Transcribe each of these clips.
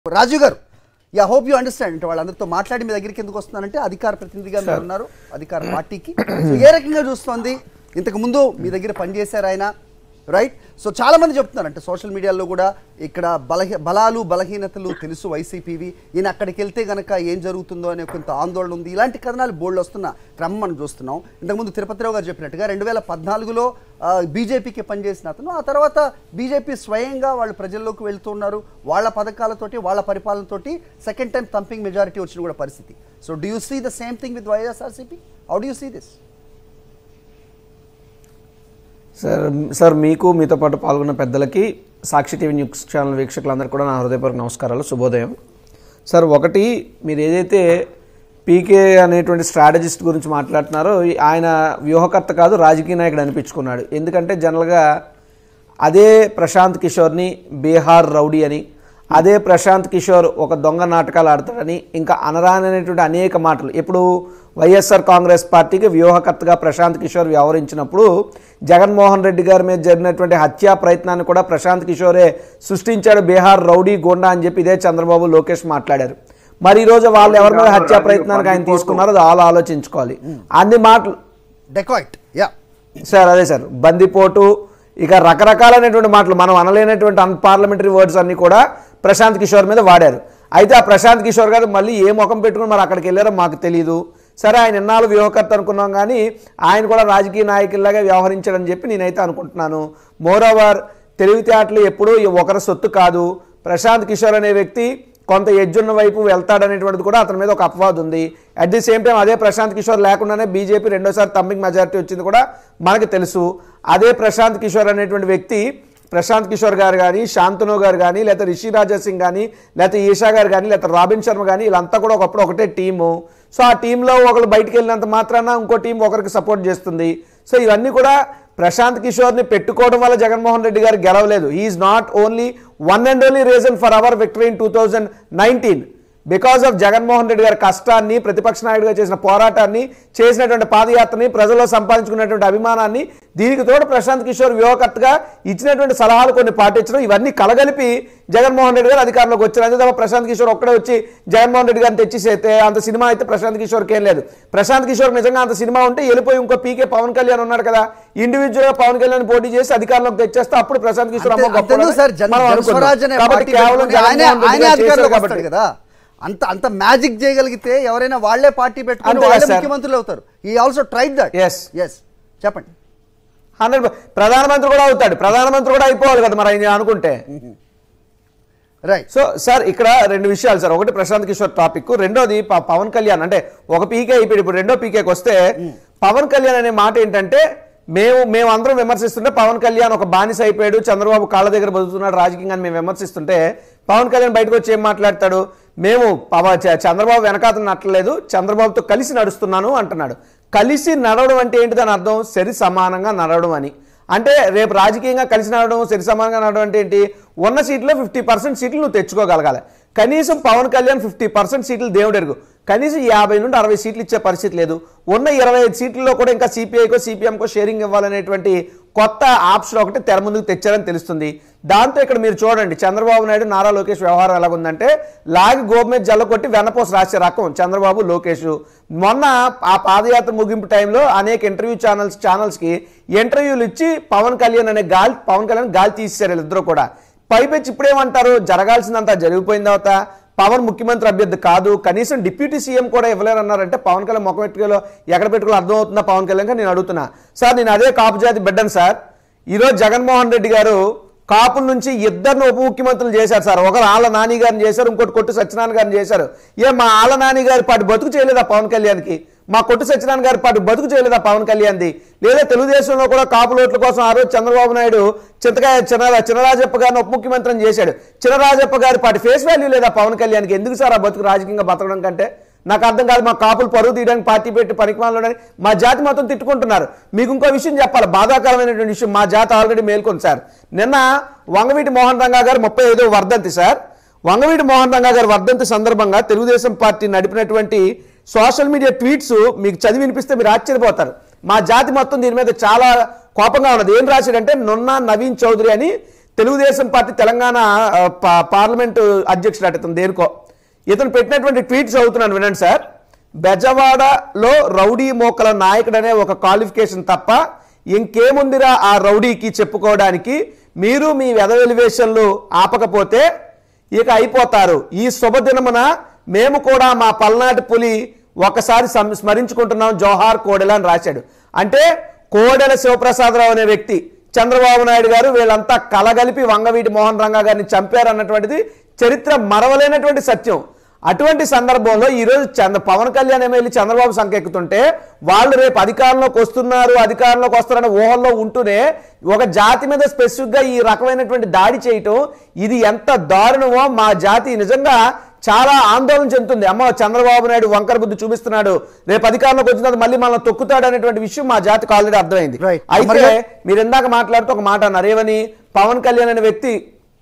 రాజు గారు yeah hope you understand అంటే వాళ్ళందరితో మాట్లాడి మీ దగ్గరికి ఎందుకు వస్తున్నానంటే అధికార ప్రతినిధిగా మీరు ఉన్నారు అధికార పార్టీకి సో ఏ రకంగా చూస్తోంది ఇంతకు ముందు మీ దగ్గర పనిచేశారు ఆయన రైట్ సో చాలా మంది చెప్తున్నారు అంటే సోషల్ మీడియాలో కూడా ఇక్కడ బలహీ బలాలు బలహీనతలు తెలుసు వైసీపీవి ఈయన అక్కడికి వెళ్తే గనక ఏం జరుగుతుందో అనే కొంత ఆందోళన ఉంది ఇలాంటి కథనాలు బోల్డ్ వస్తున్న క్రమం మనం చూస్తున్నాం ఇంతకుముందు తిరుపతిరావు గారు చెప్పినట్టుగా రెండు వేల పద్నాలుగులో బీజేపీకి పనిచేసిన అతను ఆ తర్వాత బీజేపీ స్వయంగా వాళ్ళు ప్రజల్లోకి వెళ్తున్నారు వాళ్ళ పథకాలతోటి వాళ్ళ పరిపాలనతోటి సెకండ్ టైం థంపింగ్ మెజారిటీ వచ్చిన కూడా పరిస్థితి so do you see the same thing with YSRCP how do you see this sir sir మీకు మీతో పాటు పాల్గొన్న పెద్దలకి సాక్షి టీవీ న్యూస్ ఛానల్ వీక్షకులందరికీ కూడా నా హృదయపూర్వక నమస్కారాలు శుభోదయం సార్ ఒకటి మీరు ఏదైతే పీకే అనేటువంటి స్ట్రాటజిస్ట్ గురించి మాట్లాడుతున్నారో ఈ- ఆయన వ్యూహకర్త కాదు రాజకీయ నాయకుడు అనిపించుకున్నాడు ఎందుకంటే జనరల్గా అదే ప్రశాంత్ కిషోర్ని బీహార్ రౌడీ అని అదే ప్రశాంత్ కిషోర్ ఒక దొంగ నాటకాలు ఆడతాడని ఇంకా అనరాననేటువంటి అనేక మాటలు ఇప్పుడు వైఎస్ఆర్ కాంగ్రెస్ పార్టీకి వ్యూహకర్తగా ప్రశాంత్ కిషోర్ వ్యవహరించినప్పుడు జగన్మోహన్ రెడ్డి గారి మీద జరిగినటువంటి హత్యా ప్రయత్నాన్ని కూడా ప్రశాంత్ కిషోరే సృష్టించాడు బీహార్ రౌడీ గోండా అని చెప్పి ఇదే చంద్రబాబు లోకేష్ మాట్లాడారు మరి ఈ రోజు వాళ్ళు ఎవరి మీద హత్యా ప్రయత్నానికి ఆయన తీసుకున్నారో అది వాళ్ళు ఆలోచించుకోవాలి అన్ని మాటలు డెకాయిట్ యా సార్ అదే సార్ బందిపోటు ఇక రకరకాలైనటువంటి మాటలు మనం అనలేనటువంటి అన్పార్లమెంటరీ వర్డ్స్ అన్ని కూడా ప్రశాంత్ కిషోర్ మీద వాడారు అయితే ఆ ప్రశాంత్ కిషోర్ గారు మళ్ళీ ఏ ముఖం పెట్టుకుని మరి అక్కడికి వెళ్ళారో మాకు తెలియదు సరే ఆయన ఎన్నాళ్ళు వ్యూహకర్త అనుకున్నాం కానీ ఆయన కూడా రాజకీయ నాయకుల్లాగా వ్యవహరించాడని చెప్పి నేనైతే అనుకుంటున్నాను మోర్ ఓవర్ తెలివితేటలు ఎప్పుడూ ఒకరి సొత్తు కాదు ప్రశాంత్ కిషోర్ అనే వ్యక్తి కొంత ఎడ్జున్న వైపు వెళ్తాడనేటువంటిది కూడా అతని మీద ఒక అపవాదం ఉంది అట్ ది సేమ్ టైం అదే ప్రశాంత్ కిషోర్ లేకుండానే బీజేపీ రెండోసారి తమ్మింగ్ మెజారిటీ వచ్చింది కూడా మనకు తెలుసు అదే ప్రశాంత్ కిషోర్ అనేటువంటి వ్యక్తి ప్రశాంత్ కిషోర్ గారు కానీ శాంతను గారు కానీ లేకపోతే రిషి రాజా సింగ్ కానీ లేకపోతే ఈషా గారు కానీ లేకపోతే రాబిన్ శర్మ కానీ వీళ్ళంతా కూడా ఒకప్పుడు ఒకటే టీము సో ఆ టీంలో ఒకరు బయటికి వెళ్ళినంత మాత్రాన ఇంకో టీం ఒకరికి సపోర్ట్ చేస్తుంది సో ఇవన్నీ కూడా ప్రశాంత్ కిషోర్ని పెట్టుకోవడం వల్ల జగన్మోహన్ రెడ్డి గారు గెలవలేదు is not only one and only reason for our victory in two thousand nineteen because of Jaganmohan Reddy గారి కష్టాన్ని ప్రతిపక్ష నాయుడుగా చేసిన పోరాటాన్ని చేసినటువంటి పాదయాత్రని ప్రజల్లో సంపాదించుకున్నటువంటి అభిమానాన్ని దీనికి తోడు ప్రశాంత్ కిషోర్ వ్యూహకర్తగా ఇచ్చినటువంటి సలహాలు కొన్ని పాటించడం ఇవన్నీ కలగలిపి జగన్మోహన్ రెడ్డి గారు అధికారంలోకి వచ్చారు అంతే తప్ప ప్రశాంత్ కిషోర్ ఒక్కడే వచ్చి జగన్మోహన్ రెడ్డి గారిని తెచ్చిసేస్తే అంత సినిమా అయితే ప్రశాంత్ కిషోర్కి ఏం లేదు ప్రశాంత్ కిషోర్ నిజంగా అంత సినిమా ఉంటే వెళ్ళిపోయి ఇంకో పీకే పవన్ కళ్యాణ్ ఉన్నాడు కదా ఇండివిజువల్ గా పవన్ కళ్యాణ్ పోటీ చేసి అధికారంలోకి తెచ్చేస్తే అప్పుడు ప్రశాంత్ కిషోర్ అమ్మ అంతే- గొప్పవాడని అంతేందుకు సార్ జన మనం అనుకుందాం. జనస్వరాజ్ అనే కాబట్టి పార్టీ కేవలం పెట్టుకుని ఆయనే జగన్మోహన్ రెడ్డి ఆయనే గారు చేశారు అధికారంలోకి కాబట్టి వస్తాడు కదా అంత అంత మ్యాజిక్ చేయగలిగితే ఎవరైనా వాళ్ళే పార్టీ పెట్టుకుని అంతే కదా వాళ్ళే సార్. ముఖ్యమంత్రులు అవుతారు ఈ also tried that Yes. Yes చెప్పండి హండ్రెడ్ ప్రధానమంత్రి కూడా అవుతాడు ప్రధానమంత్రి కూడా అయిపోవాలి కదా మరి ఆయన అనుకుంటే రైట్ సో సార్ ఇక్కడ రెండు విషయాలు సార్ ఒకటి ప్రశాంత్ కిషోర్ టాపిక్ రెండోది ప- పవన్ కళ్యాణ్ అంటే ఒక పీకే అయిపోయి ఇప్పుడు రెండో పీకేకి వస్తే పవన్ కళ్యాణ్ అనే మాట ఏంటంటే మేము మేము అందరం విమర్శిస్తుంటే పవన్ కళ్యాణ్ ఒక బానిస అయిపోయాడు చంద్రబాబు కాళ్ళ దగ్గర బతుకుతున్నాడు రాజకీయంగా అని మేము విమర్శిస్తుంటే పవన్ కళ్యాణ్ బయటకు వచ్చి ఏం మాట్లాడతాడు మేము పవ- చ- చంద్రబాబు వెనకాతలు నట్టలేదు చంద్రబాబుతో కలిసి నడుస్తున్నాను అంటున్నాడు కలిసి నడవడం అంటే ఏంటి దాని అర్థం సరి సమానంగా నడవడం అని అంటే రేపు రాజకీయంగా కలిసి నడవడం సరి సమానంగా నడవడం అంటే ఏంటి ఉన్న సీట్లో ఫిఫ్టీ పర్సెంట్ సీట్లు నువ్వు తెచ్చుకోగలగాలి కనీసం పవన్ కళ్యాణ్ ఫిఫ్టీ పర్సెంట్ సీట్లు దేవుడు ఎరుగు కనీసం యాభై నుండి అరవై సీట్లు ఇచ్చే పరిస్థితి లేదు ఉన్న ఇరవై ఐదు సీట్లలో కూడా ఇంకా సిపిఐకో సిపిఎంకో షేరింగ్ ఇవ్వాలనేటువంటి కొత్త ఆప్షన్ ఒకటి తెర ముందుకు తెచ్చారని తెలుస్తుంది దాంతో ఇక్కడ మీరు చూడండి చంద్రబాబు నాయుడు నారా లోకేష్ వ్యవహారం ఎలాగుందంటే లాగి గోపు మీద జల్ల కొట్టి వెన్నపోస రాసే రకం చంద్రబాబు లోకేష్ మొన్న ఆ పాదయాత్ర ముగింపు టైంలో అనేక ఇంటర్వ్యూ ఛానల్స్ ఛానల్స్కి ఇంటర్వ్యూలు ఇచ్చి పవన్ కళ్యాణ్ అనే గాలి పవన్ కళ్యాణ్ గాలి తీసేశారు వీళ్ళిద్దరూ కూడా పైపెచ్చి ఇప్పుడేమంటారు జరగాల్సిందంతా జరిగిపోయిన తర్వాత పవన్ ముఖ్యమంత్రి అభ్యర్థి కాదు కనీసం డిప్యూటీ సీఎం కూడా ఇవ్వలేరన్నారంటే పవన్ కళ్యాణ్ ముఖం పెట్టుకోలో ఎక్కడ పెట్టుకోలో అర్థమవుతుందా పవన్ కళ్యాణ్ గారు నేను అడుగుతున్నా సార్ నేను అదే కాపు జాతి బిడ్డను సార్ ఈరోజు జగన్మోహన్ రెడ్డి గారు కాపుల నుంచి ఇద్దరిని ఉప ముఖ్యమంత్రులు చేశారు సార్ ఒకరు ఆళ్ళ నాని గారిని చేశారు ఇంకోటి కొట్టు సత్యనారాయణ గారిని చేశారు ఏ మా ఆళ్ళ నాని గారి పాటు బతుకు చేయలేదా పవన్ కళ్యాణ్కి మా కొట్టు సత్యనారాయణ గారి పాటు బతుకు చేయలేదా పవన్ కళ్యాణ్ది లేదా తెలుగుదేశంలో కూడా కాపు ఓట్ల కోసం ఆ రోజు చంద్రబాబు నాయుడు చింతకాయ చిన్న చినరాజప్ప గారిని ఉప ముఖ్యమంత్రిని చేశాడు చినరాజప్ప గారి పాటి ఫేస్ వాల్యూ లేదా పవన్ కళ్యాణ్కి ఎందుకు సార్ ఆ బతుకు రాజకీయంగా బతకడం కంటే నాకు అర్థం కాదు మా కాపులు పరువు తీయడానికి పార్టీ పెట్టి పనికిమాలని మా జాతి మొత్తం తిట్టుకుంటున్నారు మీకు ఇంకో విషయం చెప్పాలి బాధాకరమైనటువంటి విషయం మా జాతి ఆల్రెడీ మేల్కొంది సార్ నిన్న వంగవీటి మోహన్ రంగా గారు ముప్పై ఐదో వర్ధంతి సార్ వంగవీటి మోహన్ రంగా గారి వర్ధంతి సందర్భంగా తెలుగుదేశం పార్టీ నడిపినటువంటి సోషల్ మీడియా ట్వీట్స్ మీకు చదివి వినిపిస్తే మీరు ఆశ్చర్యపోతారు మా జాతి మొత్తం దీని మీద చాలా కోపంగా ఉన్నది ఏం రాశాడంటే నున్నా నవీన్ చౌదరి అని తెలుగుదేశం పార్టీ తెలంగాణ ఆ, పా- పార్లమెంటు అధ్యక్షుడు అట ఇతను దేనికో ఇతను పెట్టినటువంటి ట్వీట్ చదువుతున్నాను వినండి సార్ బెజవాడలో రౌడీ మోకల నాయకుడు అనే ఒక క్వాలిఫికేషన్ తప్ప ఇంకేముందిరా ఆ రౌడీకి చెప్పుకోవడానికి మీరు మీ వెదవెలివేషన్లు ఆపకపోతే ఇక అయిపోతారు ఈ శుభదినమున మేము కూడా మా పల్నాటి పులి ఒకసారి సం- స్మరించుకుంటున్నాం జోహార్ కోడెల అని రాశాడు అంటే కోడెల శివప్రసాదరావు అనే వ్యక్తి చంద్రబాబు నాయుడు గారు వీళ్ళంతా కలగలిపి వంగవీటి మోహన్ రంగా గారిని చంపారు అన్నటువంటిది చరిత్ర మరవలేనటువంటి సత్యం అటువంటి సందర్భంలో ఈరోజు చంద్ర పవన్ కళ్యాణ్ ఎమ్మెల్యే చంద్రబాబు సంకెక్కుతుంటే వాళ్ళు రేపు అధికారంలోకి వస్తున్నారు అధికారంలోకి వస్తారనే ఊహల్లో ఉంటూనే ఒక జాతి మీద స్పెసిఫిక్గా ఈ రకమైనటువంటి దాడి చేయటం ఇది ఎంత దారుణమో మా జాతి నిజంగా చాలా ఆందోళన చెందుతుంది అమ్మ చంద్రబాబు నాయుడు వంకర బుద్ధి చూపిస్తున్నాడు రేపు అధికారంలోకి వచ్చిన తర్వాత మళ్ళీ మనల్ని తొక్కుతాడు అనేటువంటి విషయం మా జాతికి ఆల్రెడీ అర్థమైంది Right. అయితే అమర్గా- మీరు ఇందాక మాట్లాడుతూ ఒక మాట అన్నారు ఏమని పవన్ కళ్యాణ్ అనే వ్యక్తి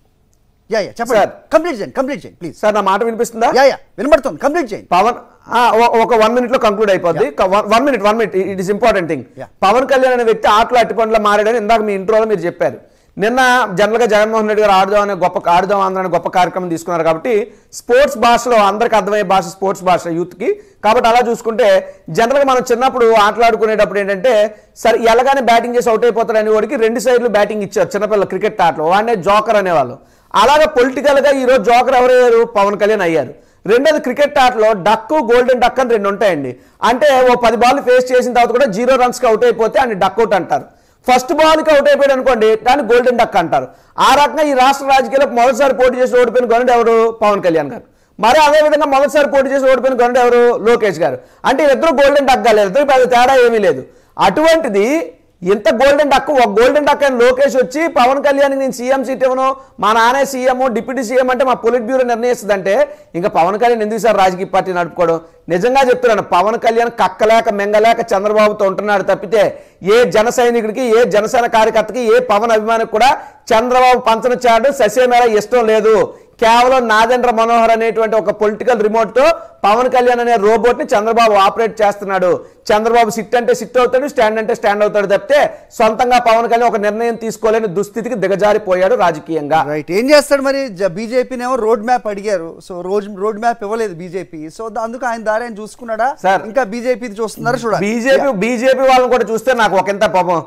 యా యా చెప్పండి Sir. కంప్లీట్ చేయండి కంప్లీట్ చేయండి ప్లీజ్ సార్ నా మాట వినిపిస్తుందా యా యా వినబడుతుంది కంప్లీట్ చేయండి పవన్ ఆ, ఒ- ఒక వన్ మినిట్ లో కంక్లూడ్ అయిపోద్ది one minute one minute it is important thing Yeah. Pawan Kalyan అనే వ్యక్తి ఆటలో అట్టిపండ్ల మారాడని ఇందాక మీ ఇంట్రోలో మీరు చెప్పారు నిన్న జనరల్ గా జగన్మోహన్ రెడ్డి గారు ఆడుదాం అనే గొప్ప ఆడుదాం ఆంధ్ర అనే గొప్ప కార్యక్రమం తీసుకున్నారు కాబట్టి స్పోర్ట్స్ భాషలో అందరికి అర్థమయ్యే భాష స్పోర్ట్స్ భాష యూత్ కి కాబట్టి అలా చూసుకుంటే జనరల్ గా మనం చిన్నప్పుడు ఆటలాడుకునేటప్పుడు ఏంటంటే సరే ఎలాగానే బ్యాటింగ్ చేసి అవుట్ అయిపోతాడు అనే వాడికి రెండు సైడ్లు బ్యాటింగ్ ఇచ్చారు చిన్నపిల్లలు క్రికెట్ ఆటలో వాడినే జోకర్ అనేవాళ్ళు అలాగే పొలిటికల్ గా ఈ రోజు జోకర్ ఎవరయ్యారు పవన్ కళ్యాణ్ అయ్యారు రెండోది క్రికెట్ ఆటలో డక్ గోల్డెన్ డక్ అని రెండు ఉంటాయండి అంటే ఓ పది బాల్ ఫేస్ చేసిన తర్వాత కూడా జీరో రన్స్ కి అవుట్ అయిపోతే అని డక్ అవుట్ అంటారు ఫస్ట్ బాల్ కి అవుట్ అయిపోయాడు అనుకోండి దాన్ని గోల్డెన్ డక్ అంటారు ఆ రకంగా ఈ రాష్ట్ర రాజకీయాల్లో మొదటిసారి పోటీ చేసి ఓడిపోయిన గవర్నమెంట్ ఎవరు పవన్ కళ్యాణ్ గారు మరి అదే విధంగా మొదటిసారి పోటీ చేసి ఓడిపోయిన గవర్నమెంట్ ఎవరు లోకేష్ గారు అంటే ఇద్దరు గోల్డెన్ డక్ కాలేదు ఇద్దరు పెద్ద తేడా ఏమీ లేదు అటువంటిది ఇంత గోల్డెన్ డక్ ఒక గోల్డెన్ డక్ అని లోకేష్ వచ్చి పవన్ కళ్యాణ్ నేను సీఎం సీట్ ఇవ్వను మా నానే సీఎం డిప్యూటీ సీఎం అంటే మా పొలిట్ బ్యూరో నిర్ణయిస్తుందంటే ఇంకా పవన్ కళ్యాణ్ ఎందుకు సార్ రాజకీయ పార్టీ నడుపుకోవడం నిజంగా చెప్తున్నాను పవన్ కళ్యాణ్ కక్కలేక మెంగలేక చంద్రబాబుతో ఉంటున్నాడు తప్పితే ఏ జన సైనికుడికి ఏ జనసేన కార్యకర్తకి ఏ పవన్ అభిమానికి కూడా చంద్రబాబు పంచన చేయడం ససేమేర ఇష్టం లేదు కేవలం నాగేంద్ర మనోహర్ అనేటువంటి ఒక పొలిటికల్ రిమోట్ తో పవన్ కళ్యాణ్ అనే రోబోట్ ని చంద్రబాబు ఆపరేట్ చేస్తున్నాడు చంద్రబాబు సిట్ అంటే సిట్ అవుతాడు స్టాండ్ అంటే స్టాండ్ అవుతాడు తప్పితే సొంతంగా పవన్ కళ్యాణ్ ఒక నిర్ణయం తీసుకోలేని దుస్థితికి దిగజారిపోయాడు రాజకీయంగా రైట్ ఏం చేస్తాడు మరి బీజేపీనేమో రోడ్ మ్యాప్ అడిగారు సో రోడ్ రోడ్ మ్యాప్ ఇవ్వలేదు బీజేపీ సో దా- అందుకు ఆయన దారి ఆయన చూసుకున్నాడా సార్, ఇంకా బీజేపీ చూస్తున్నారా చూడాలి బీజేపీ బీజేపీ వాళ్ళని కూడా చూస్తే నాకు ఒక ఎంత పాపం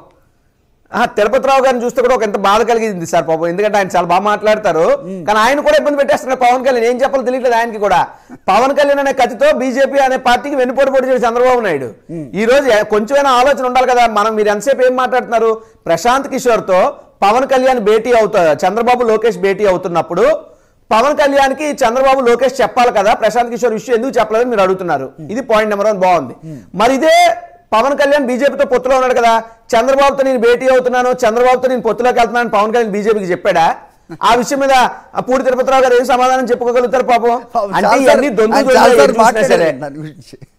ఆ, తిరుపతి రావు గారిని చూస్తే కూడా ఒక ఎంత బాధ కలిగింది సార్ పాపం ఎందుకంటే ఆయన చాలా బాగా మాట్లాడతారు కానీ ఆయన కూడా ఇబ్బంది పెట్టేస్తున్నారు పవన్ కళ్యాణ్ ఏం చెప్పాలో తెలియట్లేదు ఆయనకి కూడా పవన్ కళ్యాణ్ అనే కత్తితో బీజేపీ అనే పార్టీకి వెన్నుపోటు పొడి చేసి చంద్రబాబు నాయుడు ఈ రోజు ఏ- కొంచెమైనా ఆలోచన ఉండాలి కదా మనం మీరు ఎంతసేపు ఏం మాట్లాడుతున్నారు ప్రశాంత్ కిషోర్ తో పవన్ కళ్యాణ్ భేటీ అవుతారు చంద్రబాబు లోకేష్ భేటీ అవుతున్నప్పుడు పవన్ కళ్యాణ్ కి చంద్రబాబు లోకేష్ చెప్పాలి కదా ప్రశాంత్ కిషోర్ విషయం ఎందుకు చెప్పలేదని మీరు అడుగుతున్నారు ఇది పాయింట్ నెంబర్ వన్ బాగుంది మరి ఇదే పవన్ కళ్యాణ్ బీజేపీతో పొత్తులో ఉన్నాడు కదా చంద్రబాబుతో నేను భేటీ అవుతున్నాను చంద్రబాబుతో నేను పొత్తులోకి వెళ్తున్నాను పవన్ కళ్యాణ్ బీజేపీకి చెప్పాడా ఆ విషయం మీద ఆ పూడి తిరుపతిరావు గారు ఏం సమాధానం చెప్పుకోగలుగుతారు పాపం అంటే చాలా ఇవన్నీ సార్లు- దొందు ఆయన దొందు చాలా ఏం సార్లు చూసినా సరే మాట్లాడారు దాని గురించి